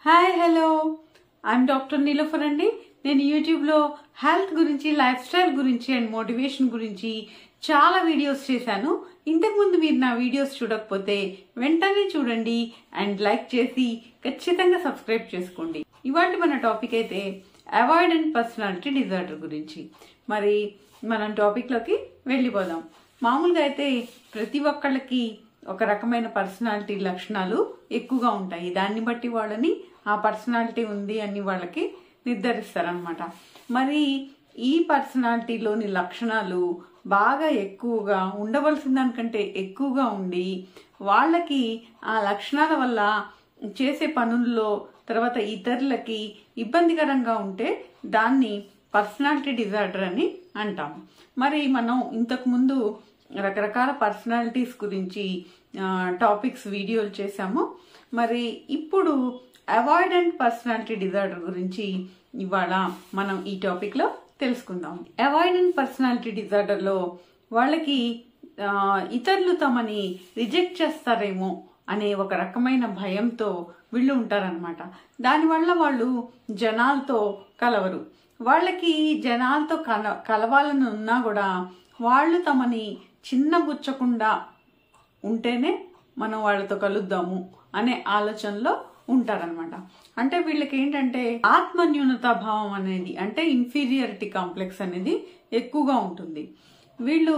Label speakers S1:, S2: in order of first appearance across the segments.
S1: hi hello I'm doctor Nilofer అండి నేను యూట్యూబ్లో హెల్త్ గురించి లైఫ్ స్టైల్ గురించి అండ్ మోటివేషన్ గురించి చాలా వీడియోస్ చేశాను ఇంతకుముందు మీరు నా వీడియోస్ చూడకపోతే వెంటనే చూడండి అండ్ లైక్ చేసి ఖచ్చితంగా సబ్స్క్రైబ్ చేసుకోండి ఇవాళ మన టాపిక్ అయితే అవాయిడ్ అండ్ పర్సనాలిటీ డిజార్డర్ గురించి మరి మనం టాపిక్లోకి వెళ్ళిపోదాం మామూలుగా అయితే ప్రతి ఒక్కళ్ళకి ఒక రకమైన పర్సనాలిటీ లక్షణాలు ఎక్కువగా ఉంటాయి దాన్ని బట్టి వాళ్ళని ఆ పర్సనాలిటీ ఉంది అని వాళ్ళకి నిర్ధారిస్తారనమాట మరి ఈ పర్సనాలిటీలోని లక్షణాలు బాగా ఎక్కువగా ఉండవలసిన దానికంటే ఎక్కువగా ఉండి వాళ్ళకి ఆ లక్షణాల వల్ల చేసే పనుల్లో తర్వాత ఇతరులకి ఇబ్బందికరంగా ఉంటే దాన్ని పర్సనాలిటీ డిజార్డర్ అని అంటాం మరి మనం ఇంతకు ముందు రకరకాల పర్సనాలిటీస్ గురించి టాపిక్స్ వీడియోలు చేశాము మరి ఇప్పుడు అవాయిడెంట్ పర్సనాలిటీ డిజార్డర్ గురించి ఇవాళ మనం ఈ టాపిక్లో తెలుసుకుందాం అవాయిడెంట్ పర్సనాలిటీ డిజార్డర్లో వాళ్ళకి ఆ, ఇతరులు తమని రిజెక్ట్ చేస్తారేమో అనే ఒక రకమైన భయంతో వీళ్ళు ఉంటారనమాట దానివల్ల వాళ్ళు జనాలతో కలవరు వాళ్ళకి జనాలతో కల కలవాలని ఉన్నా కూడా వాళ్ళు తమని చిన్నబుచ్చకుండా ఉంటేనే మనం వాళ్ళతో కలుద్దాము అనే ఆలోచనలో ఉంటారనమాట అంటే వీళ్ళకి ఏంటంటే ఆత్మన్యూనతా భావం అనేది అంటే ఇన్ఫీరియారిటీ కాంప్లెక్స్ అనేది ఎక్కువగా ఉంటుంది వీళ్ళు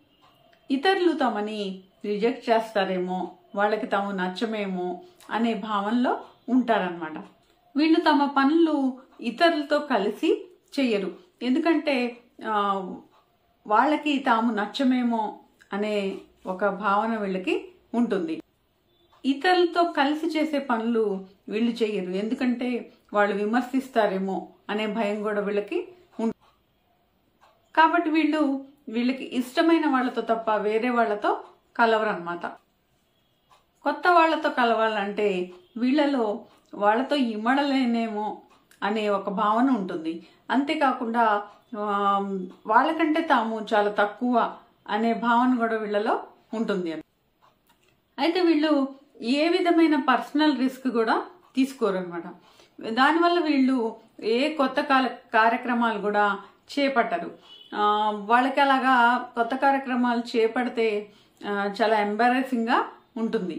S1: ఇతరులు తమని రిజెక్ట్ చేస్తారేమో వాళ్ళకి తాము నచ్చమేమో అనే భావనలో ఉంటారనమాట వీళ్ళు తమ పనులు ఇతరులతో కలిసి చెయ్యరు ఎందుకంటే ఆ, వాళ్ళకి తాము నచ్చమేమో అనే ఒక భావన వీళ్ళకి ఉంటుంది ఇతరులతో కలిసి చేసే పనులు వీళ్ళు చెయ్యరు ఎందుకంటే వాళ్ళు విమర్శిస్తారేమో అనే భయం కూడా వీళ్ళకి ఉంటుంది కాబట్టి వీళ్ళు వీళ్ళకి ఇష్టమైన వాళ్ళతో తప్ప వేరే వాళ్ళతో కలవరన్నమాట కొత్త వాళ్ళతో కలవాలంటే వీళ్ళలో వాళ్ళతో ఇమ్మడలేనేమో అనే ఒక భావన ఉంటుంది అంతేకాకుండా ఆ, వాళ్ళకంటే తాము చాలా తక్కువ అనే భావన కూడా వీళ్ళలో ఉంటుంది అయితే వీళ్ళు ఏ విధమైన పర్సనల్ రిస్క్ కూడా తీసుకోరు అనమాట దానివల్ల వీళ్ళు ఏ కొత్త కాల కార్యక్రమాలు కూడా చేపట్టరు ఆ, వాళ్ళకి అలాగా కొత్త కార్యక్రమాలు చేపడితే ఆ, చాలా ఎంబారసింగ్గా ఉంటుంది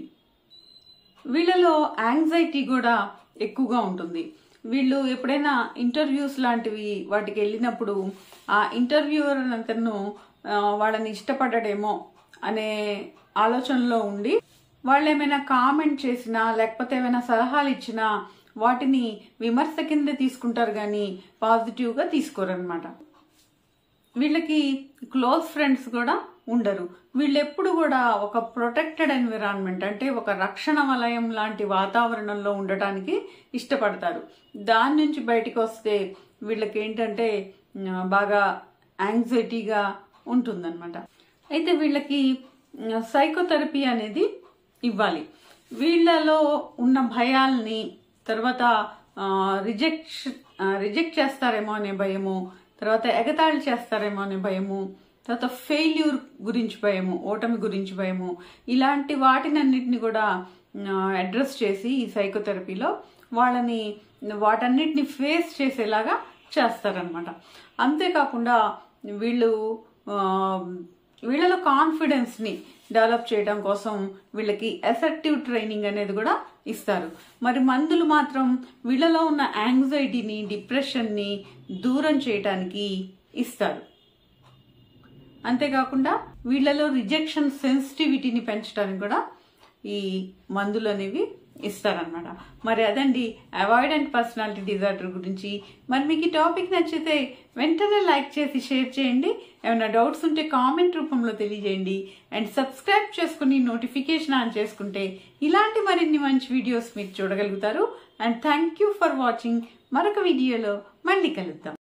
S1: వీళ్ళలో యాంగ్జైటీ కూడా ఎక్కువగా ఉంటుంది వీళ్ళు ఎప్పుడైనా ఇంటర్వ్యూస్ లాంటివి వాటికి వెళ్ళినప్పుడు ఆ ఇంటర్వ్యూవర్ అతను ఆ, వాళ్ళని ఇష్టపడ్డాడేమో అనే ఆలోచనలో ఉండి వాళ్ళు ఏమైనా కామెంట్ చేసినా లేకపోతే ఏమైనా సలహాలు ఇచ్చినా వాటిని విమర్శ కింద తీసుకుంటారు కానీ పాజిటివ్గా తీసుకోరనమాట వీళ్ళకి క్లోజ్ ఫ్రెండ్స్ కూడా ఉండరు వీళ్ళు ఎప్పుడు కూడా ఒక ప్రొటెక్టెడ్ ఎన్విరాన్మెంట్ అంటే ఒక రక్షణ వలయం లాంటి వాతావరణంలో ఉండటానికి ఇష్టపడతారు దాని నుంచి బయటికి వస్తే వీళ్ళకి ఏంటంటే ఆ, బాగా యాంగ్జైటీగా ఉంటుందన్నమాట అయితే వీళ్ళకి సైకోథెరపీ అనేది ఇవ్వాలి వీళ్ళలో ఉన్న భయాల్ని తర్వాత రిజెక్ట్ రిజెక్ట్ చేస్తారేమో అనే భయము తర్వాత ఎగతాళి చేస్తారేమో అనే భయము తర్వాత ఫెయిల్యూర్ గురించి భయము ఓటమి గురించి భయము ఇలాంటి వాటినన్నిటిని కూడా అడ్రస్ చేసి ఈ సైకోథెరపీలో వాళ్ళని వాటన్నిటిని ఫేస్ చేసేలాగా చేస్తారనమాట అంతేకాకుండా వీళ్ళు ఆ, వీళ్ళలో కాన్ఫిడెన్స్ని డెవలప్ చేయడం కోసం వీళ్ళకి ఎఫెక్టివ్ ట్రైనింగ్ అనేది కూడా ఇస్తారు మరి మందులు మాత్రం వీళ్ళలో ఉన్న యాంగ్జైటీని డిప్రెషన్ని దూరం చేయడానికి ఇస్తారు అంతేకాకుండా వీళ్ళలో రిజెక్షన్ సెన్సిటివిటీని పెంచడానికి కూడా ఈ మందులు అనేవి ఇస్తారనమాట మరి అదండి అవాయిడెంట్ పర్సనాలిటీ డిజార్డర్ గురించి మరి మీకు ఈ టాపిక్ నచ్చితే వెంటనే లైక్ చేసి షేర్ చేయండి ఏమైనా డౌట్స్ ఉంటే కామెంట్ రూపంలో తెలియజేయండి అండ్ సబ్స్క్రైబ్ చేసుకుని నోటిఫికేషన్ ఆన్ చేసుకుంటే ఇలాంటి మరిన్ని మంచి వీడియోస్ మీరు చూడగలుగుతారు and thank you for watching మరొక వీడియోలో మళ్ళీ కలుద్దాం